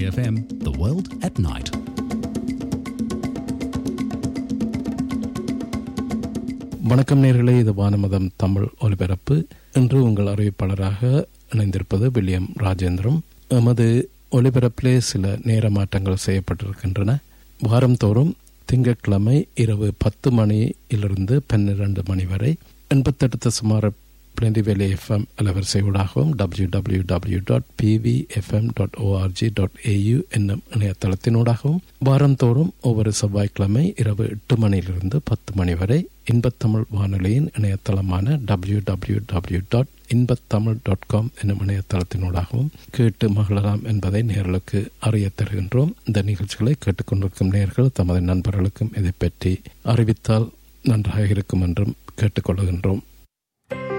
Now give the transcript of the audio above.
FM, the world at night. வணக்கம் நேர்களே இது வானமதம் தமிழ் ஒலிபரப்பு இன்று உங்கள் அறிவிப்பாளராக இணைந்திருப்பது வில்லியம் ராஜேந்திரம் எமது ஒலிபரப்பிலே சில நேர மாற்றங்கள் செய்யப்பட்டிருக்கின்றன வாரந்தோறும் திங்கட்கிழமை இரவு பத்து மணியிலிருந்து பன்னிரண்டு மணி வரை எண்பத்தெட்டு சுமார் பிளண்டிவேலி எஃப்எம் அலவரிசை ஊடாகவும் W W W dot PV FM dot ORG dot AU என்னும் இணையதளத்தினூடாகவும் வாரந்தோறும் ஒவ்வொரு செவ்வாய்க்கிழமை இரவு எட்டு மணியிலிருந்து பத்து மணி வரை இன்பத்தமிழ் வானொலியின் இணையதளமான W W W dot Inbathamizh dot com என்னும் இணையதளத்தினூடாகவும் கேட்டு மகிழலாம் என்பதை நேர்களுக்கு அறிய தருகின்றோம் இந்த நிகழ்ச்சிகளை கேட்டுக்கொண்டிருக்கும் நேர்கள் தமது நண்பர்களுக்கும் இதை பற்றி அறிவித்தால் நன்றாக இருக்கும் என்றும் கேட்டுக்கொள்கின்றோம்